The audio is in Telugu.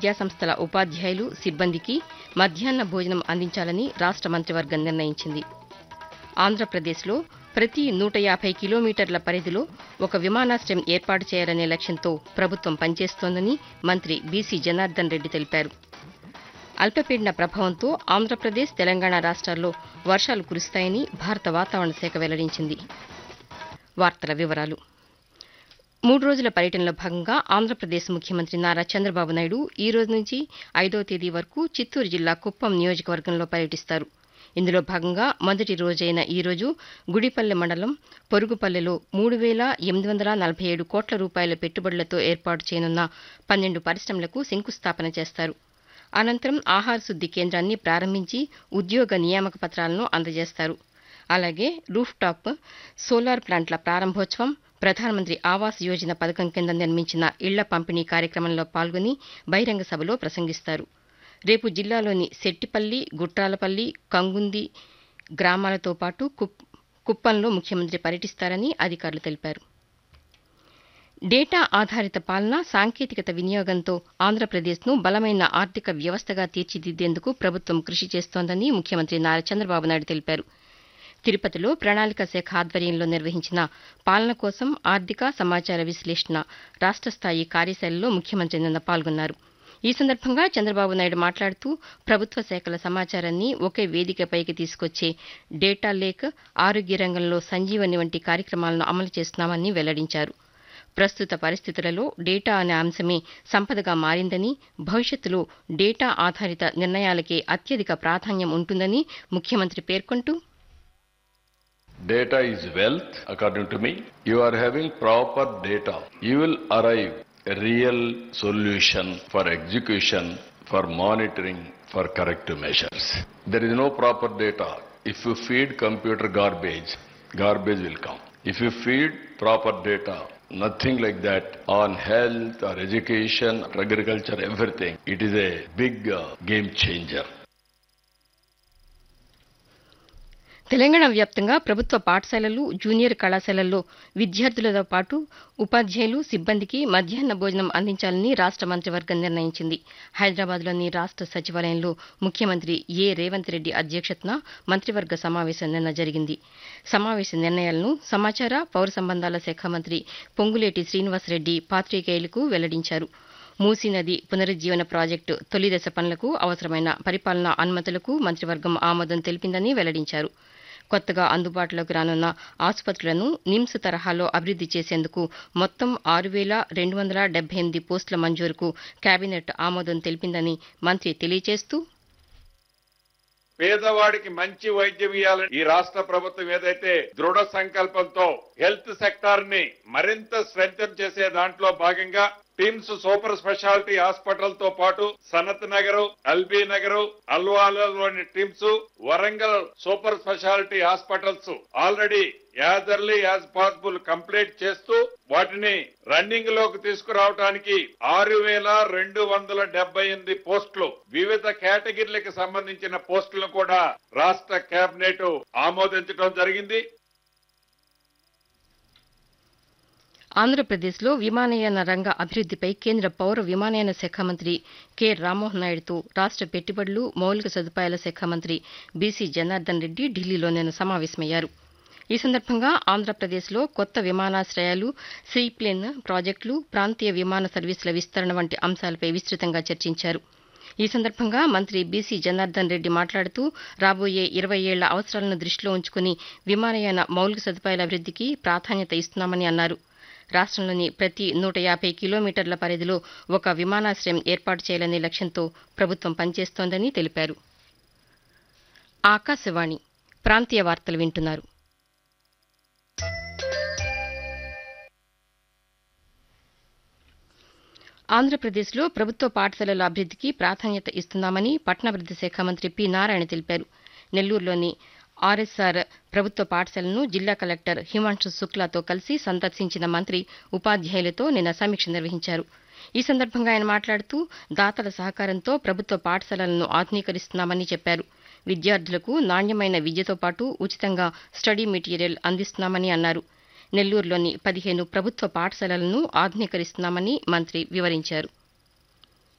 విద్యాసంస్థల ఉపాధ్యాయులు సిబ్బందికి మధ్యాహ్న భోజనం అందించాలని రాష్ట మంత్రివర్గం నిర్ణయించింది ఆంధ్రప్రదేశ్లో ప్రతి నూట యాభై కిలోమీటర్ల పరిధిలో ఒక విమానాశ్రయం ఏర్పాటు చేయాలనే లక్ష్యంతో ప్రభుత్వం పనిచేస్తోందని మంత్రి బీసీ జనార్దన్ రెడ్డి తెలిపారు అల్పపీడన ప్రభావంతో ఆంధ్రప్రదేశ్ తెలంగాణ రాష్ట్రాల్లో వర్షాలు కురుస్తాయని భారత వాతావరణ శాఖ వెల్లడించింది వార్తల వివరాలు మూడు రోజుల పర్యటనలో భాగంగా ఆంధ్రప్రదేశ్ ముఖ్యమంత్రి నారా చంద్రబాబు నాయుడు ఈ రోజు నుంచి ఐదో తేదీ వరకు చిత్తూరు జిల్లా కుప్పం నియోజకవర్గంలో పర్యటిస్తారు ఇందులో భాగంగా మొదటి రోజైన ఈ రోజు గుడిపల్లె మండలం పొరుగుపల్లెలో మూడు వేల ఎనిమిది వందల నలభై ఏడు కోట్ల రూపాయల పెట్టుబడులతో ఏర్పాటు చేయనున్న పన్నెండు పరిశ్రమలకు శంకుస్థాపన చేస్తారు అనంతరం ఆహార శుద్ది కేంద్రాన్ని ప్రారంభించి ఉద్యోగ నియామక పత్రాలను అందజేస్తారు అలాగే రూఫ్ టాప్ సోలార్ ప్లాంట్ల ప్రారంభోత్సవం ప్రధానమంత్రి ఆవాస్ యోజన పథకం కింద నిర్మించిన ఇళ్ల పంపిణీ కార్యక్రమంలో పాల్గొని బహిరంగ సభలో ప్రసంగిస్తారు రేపు జిల్లాలోని సెట్టిపల్లి గుట్టాలపల్లి కంగుంది గ్రామాలతో పాటు కుప్- కుప్పంలో ముఖ్యమంత్రి పర్యటిస్తారని అధికారులు తెలిపారు డేటా ఆధారిత పాలన సాంకేతికత వినియోగంతో ఆంధ్రప్రదేశ్ను బలమైన ఆర్థిక వ్యవస్థగా తీర్చిదిద్దేందుకు ప్రభుత్వం కృషి చేస్తోందని ముఖ్యమంత్రి నారా చంద్రబాబు నాయుడు తెలిపారు తిరుపతిలో ప్రణాళిక శాఖ ఆధ్వర్యంలో నిర్వహించిన పాలన కోసం ఆర్థిక సమాచార విశ్లేషణ రాష్ట్ర స్థాయి కార్యశాలలో ముఖ్యమంత్రి నిన్న పాల్గొన్నారు ఈ సందర్భంగా చంద్రబాబు నాయుడు మాట్లాడుతూ ప్రభుత్వ శాఖల సమాచారాన్ని ఒకే వేదికపైకి తీసుకొచ్చే డేటా లేక్ ఆరోగ్య రంగంలో సంజీవని వంటి కార్యక్రమాలను అమలు చేస్తున్నామని వెల్లడించారు ప్రస్తుత పరిస్థితులలో డేటా అనే అంశమే సంపదగా మారిందని భవిష్యత్తులో డేటా ఆధారిత నిర్ణయాలకే అత్యధిక ప్రాధాన్యం ఉంటుందని ముఖ్యమంత్రి పేర్కొంటూ Data is wealth, according to me. You are having proper data. You will arrive a real solution for execution, for monitoring, for corrective measures. There is no proper data. If you feed computer garbage, garbage will come. If you feed proper data, nothing like that on health or education, agriculture, everything. It is a big uh, game changer. Telangana వ్యాప్తంగా ప్రభుత్వ పాఠశాలలు జూనియర్ కళాశాలల్లో విద్యార్థులతో పాటు ఉపాధ్యాయులు సిబ్బందికి మధ్యాహ్న భోజనం అందించాలని రాష్ట మంత్రివర్గం నిర్ణయించింది హైదరాబాద్లోని రాష్ట సచివాలయంలో ముఖ్యమంత్రి ఏ రేవంత్ రెడ్డి అధ్యక్షతన మంత్రివర్గ సమావేశం నిన్న జరిగింది సమావేశ నిర్ణయాలను సమాచార పౌర సంబంధాల శాఖ మంత్రి పొంగులేటి శ్రీనివాసరెడ్డి పాత్రికేయులకు వెల్లడించారు మూసీ నది పునరుజ్జీవన ప్రాజెక్టు తొలి దశ పనులకు అవసరమైన పరిపాలనా అనుమతులకు మంత్రివర్గం ఆమోదం తెలిపిందని వెల్లడించారు కొత్తగా అందుబాటులోకి రానున్న ఆసుపత్రులను నిమ్స్ తరహాలో అభివృద్ది చేసేందుకు మొత్తం ఆరు వేల రెండు వందల డెబ్బై ఎనిమిది పోస్టుల మంజూరుకు కేబినెట్ ఆమోదం తెలిపిందని మంత్రి తెలియజేస్తూ పేదవాడికి మంచి వైద్యం ఇవ్వాలని ఈ రాష్ట్ర ప్రభుత్వం ఏదైతే దృఢ సంకల్పంతో హెల్త్ సెక్టార్ ని మరింత స్ట్రెంగ్ చేసే దాంట్లో భాగంగా టిమ్స్ సూపర్ స్పెషాలిటీ హాస్పిటల్ తో పాటు సనత్ నగర్ ఎల్బీ నగర్ అల్వాలలోని TIMS Warangal super speciality hospitals already as early as possible complete చేస్తూ వాటిని రన్నింగ్ లోకి తీసుకురావడానికి ఆరు వేల రెండు వందల డెబ్బై ఎనిమిది పోస్టులు వివిధ కేటగిరీలకు సంబంధించిన పోస్టులను కూడా రాష్ట్ర కేబినెట్ ఆమోదించడం జరిగింది ఆంధ్రప్రదేశ్లో విమానయాన రంగ అభివృద్దిపై కేంద్ర పౌర విమానయాన శాఖ మంత్రి కె రామ్మోహన్ నాయుడుతో రాష్ట పెట్టుబడులు మౌలిక సదుపాయాల శాఖ మంత్రి బీసీ జనార్దన్ రెడ్డి ఢిల్లీలో నిన్న సమావేశమయ్యారు ఈ సందర్భంగా ఆంధ్రప్రదేశ్లో కొత్త విమానాశ్రయాలు సీప్లేన్ ప్రాజెక్టులు ప్రాంతీయ విమాన సర్వీసుల విస్తరణ వంటి అంశాలపై విస్తృతంగా చర్చించారు ఈ సందర్భంగా మంత్రి బీసీ జనార్దన్ రెడ్డి మాట్లాడుతూ రాబోయే ఇరవై ఏళ్ల అవసరాలను దృష్టిలో ఉంచుకుని విమానయాన మౌలిక సదుపాయాల అభివృద్దికి ప్రాధాన్యత ఇస్తున్నామని అన్నారు రాష్ట్రంలోని ప్రతి నూట యాభై కిలోమీటర్ల పరిధిలో ఒక విమానాశ్రయం ఏర్పాటు చేయాలనే లక్ష్యంతో ప్రభుత్వం పనిచేస్తోందని తెలిపారు ఆకాశవాణి ప్రాంతీయ వార్తలు వింటున్నారు ఆంధ్రప్రదేశ్లో ప్రభుత్వ పాఠశాలల అభివృద్దికి ప్రాధాన్యత ఇస్తున్నామని పట్టణాభివృద్ది శాఖ మంత్రి పి నారాయణ తెలిపారు నెల్లూరులోని ఆర్ఎస్ఆర్ ప్రభుత్వ పాఠశాలను జిల్లా కలెక్టర్ హిమాంశు శుక్లాతో కలిసి సందర్శించిన మంత్రి ఉపాధ్యాయులతో నిన్న సమీక్ష నిర్వహించారు ఈ సందర్భంగా ఆయన మాట్లాడుతూ దాతల సహకారంతో ప్రభుత్వ పాఠశాలలను ఆధునీకరిస్తున్నామని చెప్పారు విద్యార్థులకు నాణ్యమైన విద్యతో పాటు ఉచితంగా స్టడీ మెటీరియల్ అందిస్తున్నామని అన్నారు నెల్లూరులోని పదిహేను ప్రభుత్వ పాఠశాలలను ఆధునీకరిస్తున్నామని మంత్రి వివరించారు